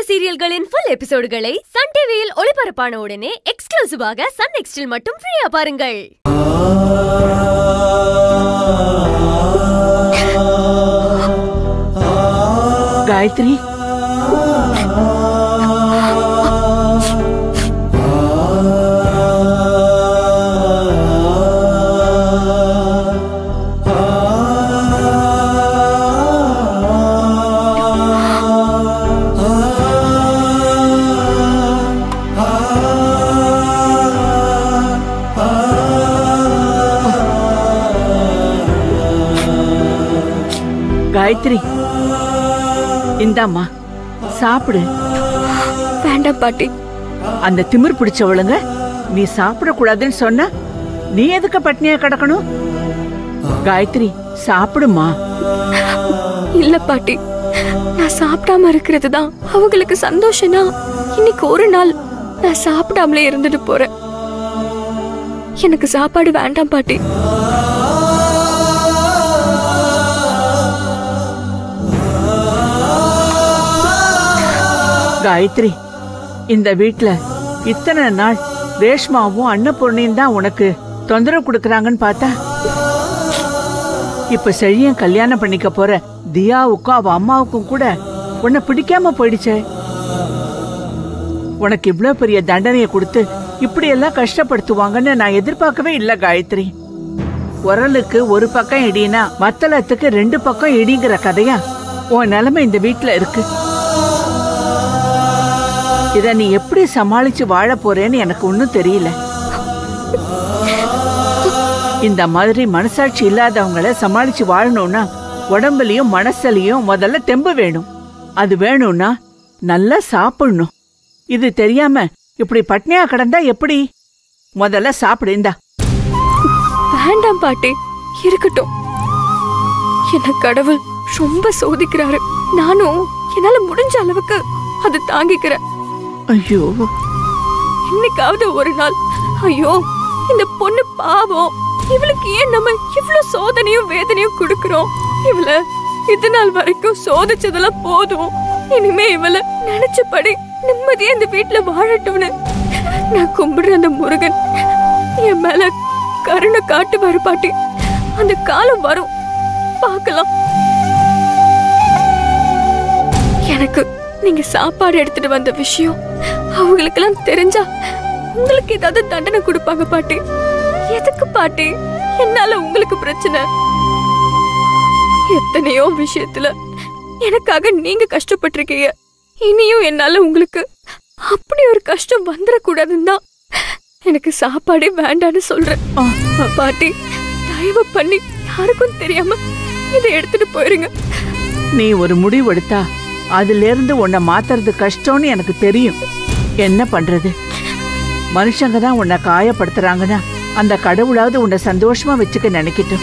சீரியல்களின் full எபிசோடுகளை Sun டிவியில் ஒளிபரப்பான உடனே எக்ஸ்க்ளூசிவாக சன் நெக்ஸ்டில் மட்டும் ஃப்ரீயா பாருங்கள் காயத்ரி காயத்ரி இந்தாம்மா சாப்பிடு வேண்டாம் பாட்டி அந்த திமிர் பிடிச்சவளுங்க நீ சாப்பிடக்கூடாதுன்னு சொன்ன நீ எதுக்கு பட்னியா கிடக்கணும் காயத்ரி சாப்பிடுமா இல்ல பாட்டி நான் சாப்பிடாம இருக்கிறது தான் அவங்களுக்கு சந்தோஷம்னா இன்னைக்கு ஒரு நாள் நான் சாப்பிடாமலே இருந்துட்டு போறேன் எனக்கு சாப்பாடு வேண்டாம் பாட்டி காயத்ரி இந்த வீட்ல இத்தனை நாள் ரேஷ்மாவும் அன்னபூர்ணியும் தான் உனக்கு தொந்தரவு கொடுக்கறாங்கன்னு பார்த்தா இப்ப செழியன் கல்யாணம் பண்ணிக்க போற தியாவுக்கும் அவ அம்மாவுக்கும் கூட உன்னை பிடிக்காம போயிடுச்சே உனக்கு இவ்ளோ பெரிய தண்டனையை கொடுத்து இப்படி எல்லாம் கஷ்டப்படுத்துவாங்கன்னு நான் எதிர்பார்க்கவே இல்ல காயத்ரி உரலுக்கு ஒரு பக்கம் இடினா மத்தளத்துக்கு ரெண்டு பக்கம் இடிங்கிற கதையா உன் நிலைமை இந்த வீட்ல இருக்கு இத நீ எப்படி சமாளிச்சு வாழ போறேன்னு எனக்கு ஒன்னும் தெரியல இந்த மாதிரி மனசாட்சி இல்லாதவங்கள சமாளிச்சு வாழணும்னா உடம்புலயும் மனசுலயும் முதல்ல தெம்பு வேணும் அது வேணும்னா நல்லா சாப்பிடணும் இது தெரியாம இப்படி பட்னியா கிடந்தா எப்படி முதல்ல சாப்பிடு இந்தா வேண்டாம் பாட்டி இருக்கட்டும் என்ன கடவுள் ரொம்ப சோதிக்கிறாரு நானும் என்னால முடிஞ்ச அளவுக்கு அது தாங்கிக்கிறேன் ஐயோ இன்னைக்காவது ஒரு நாள் ஐயோ இந்த பொண்ணு பாவம் இவளுக்கு ஏன் நம்ம இவ்ளோ சோதனையும் வேதனையும் கொடுக்கறோம் இவள இது நாள் வரைக்கும் சோதிச்சதெல்லாம் போதும் இனிமே இவள நினைச்சபடி நிம்மதியா இந்த வீட்டுல வாழட்டும்னு நான் கும்பிடுற அந்த முருகன் என் மேல கருணை காட்டுவாரு பாட்டி அந்த காலம் வரும் பார்க்கலாம் எனக்கு நீங்க சாப்பாடு எடுத்துட்டு வந்த விஷயம் அவங்களுக்கெல்லாம் தெரிஞ்சா உங்களுக்கு ஏதாவது தண்டனை கொடுப்பாங்க பாட்டி எதுக்கு பாட்டி என்னால உங்களுக்கு பிரச்சனை எத்தனையோ விஷயத்துல எனக்காக நீங்க கஷ்டப்பட்டிருக்கீங்க இனியும் என்னால உங்களுக்கு அப்படி ஒரு கஷ்டம் வந்துடக்கூடாதுன்னு தான் எனக்கு சாப்பாடே வேண்டான்னு சொல்றேன் பாட்டி தயவு பண்ணி யாருக்கும் தெரியாம இதை எடுத்துட்டு போயிருங்க நீ ஒரு முடிவு எடுத்தா அதுல இருந்து உன்னை மாத்துறது கஷ்டம்னு எனக்கு தெரியும் என்ன பண்றது மனுஷங்க தான் உன்னை காயப்படுத்துறாங்கன்னா அந்த கடவுளாவது உன்னை சந்தோஷமா வச்சுக்க நினைக்கட்டும்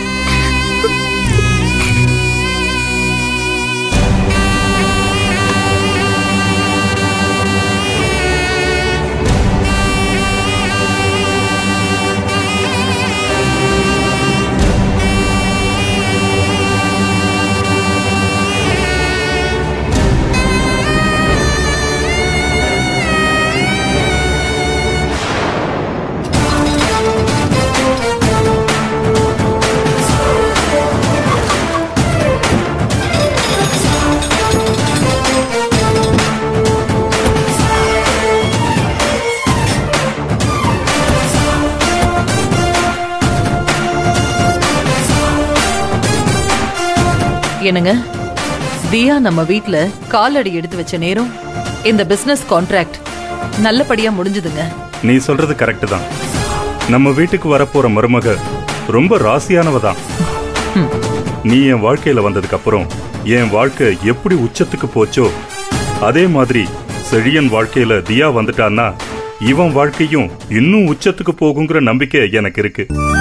என்னங்க தியா நம்ம வீட்ல காலடி எடுத்து வச்ச நேரம் இந்த பிசினஸ் கான்ட்ராக்ட் நல்லபடியா முடிஞ்சதுங்க நீ சொல்றது கரெக்ட் தான் நம்ம வீட்டுக்கு வரப்போற மருமக ரொம்ப ராசியானவ தான் நீ என் வாழ்க்கையில வந்ததுக்கு அப்புறம் என் வாழ்க்கை எப்படி உச்சத்துக்கு போச்சோ அதே மாதிரி செழியன் வாழ்க்கையில தியா வந்துட்டான்னா இவன் வாழ்க்கையும் இன்னும் உச்சத்துக்கு போகுங்கிற நம்பிக்கை எனக்கு இருக்கு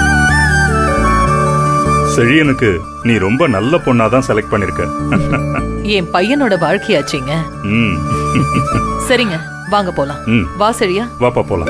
செழியனுக்கு நீ ரொம்ப நல்ல பொண்ணாதான் செலக்ட் பண்ணிருக்க என் பையனோட வாழ்க்கையாச்சுங்க ம் சரிங்க வாங்க போலாம் ம் வா சரியா வாப்பா போலாம்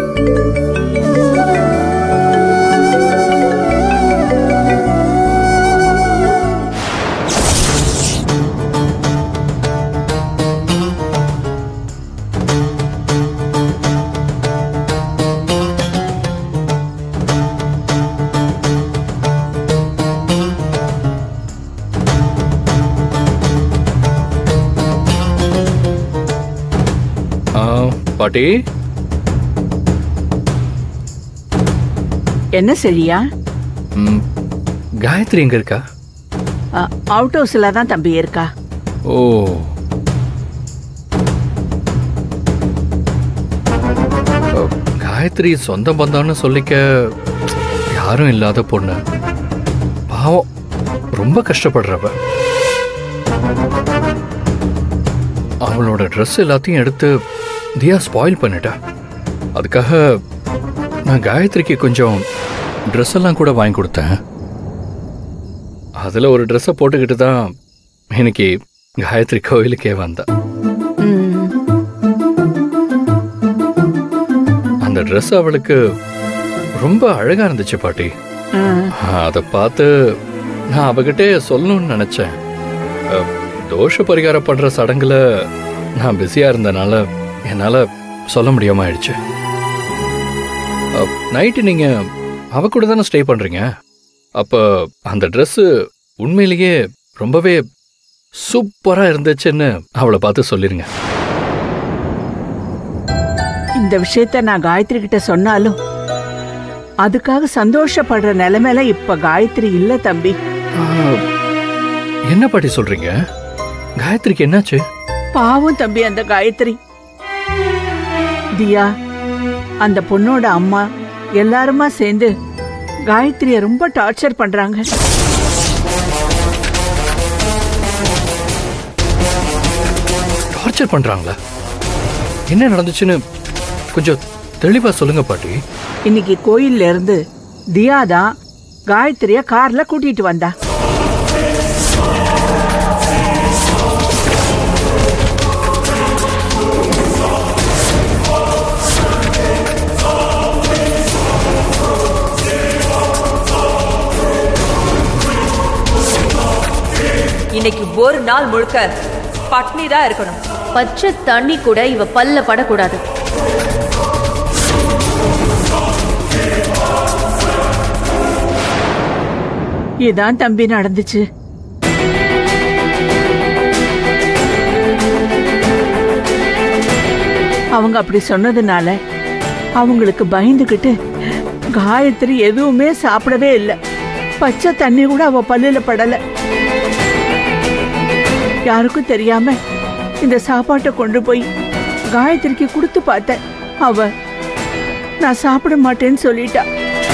பாட்டி என்ன சரியா ம், காயத்ரி எங்க இருக்கா அவுட் ஹவுஸ்ல தான் தம்பி இருக்கா ஓ அ, காயத்ரி சொந்த பந்தம்னு சொல்லிக்க யாரும் இல்லாத பொண்ணு பாவம் ரொம்ப கஷ்டப்படுறவ அவளோட ட்ரெஸ் எல்லாத்தையும் எடுத்து தியா ஸ்பாயில் பண்ணிட்டா அதுக்காக நான் காயத்ரிக்கு கொஞ்சம் ட்ரெஸ் எல்லாம் கூட வாங்கி கொடுத்தேன் அதில் ஒரு ட்ரெஸ்ஸை போட்டுக்கிட்டு தான் இன்னைக்கு காயத்ரி கோயிலுக்கே வந்தா ம், அந்த ட்ரெஸ் அவளுக்கு ரொம்ப அழகா இருந்துச்சு பாட்டி ஆ, அதை பார்த்து நான் அவகிட்டே சொல்லணும்னு நினைச்சேன் அஹ், தோஷ பரிகாரம் பண்ற சடங்குல நான் பிஸியா இருந்தனால என்னால சொல்ல முடியாம ஆயிடுச்சு நைட்டு நீங்க அவ கூட தானே ஸ்டே பண்றீங்க அப்ப அந்த Dress உண்மையிலேயே ரொம்பவே சூப்பரா இருந்துச்சுன்னு அவளை பார்த்து சொல்லிருங்க இந்த விஷயத்த நான் காயத்ரி கிட்ட சொன்னாலும் அதுக்காக சந்தோஷப்படுற நிலைமையில இப்ப காயத்ரி இல்ல தம்பி ஆஹ், என்ன பாட்டி சொல்றீங்க காயத்ரிக்கு என்னாச்சு பாவம் தம்பி அந்த காயத்ரி தியா அந்த பொண்ணோட அம்மா எல்லாருமா சேர்ந்து காயத்ரிய ரொம்ப டார்ச்சர் பண்றாங்க டார்ச்சர் பண்றாங்களா என்ன நடந்துச்சுன்னு கொஞ்சம் தெளிவா சொல்லுங்க பாட்டி இன்னைக்கு கோயில்ல இருந்து தியா தான் காயத்ரிய கார்ல கூட்டிட்டு வந்தா இன்னைக்கு ஒரு நாள் முழுக்க பட்னி தான் இருக்கணும் பச்சை தண்ணி கூட இவ பல்ல படக்கூடாது இதான் தம்பி நடந்துச்சு அவங்க அப்படி சொன்னதுனால அவங்களுக்கு பயந்துகிட்டு காயத்ரி எதுவுமே சாப்பிடவே இல்லை பச்சை தண்ணி கூட அவ பல்லுல படல யாருக்கும் தெரியாம இந்த சாப்பாட்டை கொண்டு போய் காயத்ரிக்கு கொடுத்து பார்த்தேன் அவ நான் சாப்பிட மாட்டேன்னு சொல்லிட்டா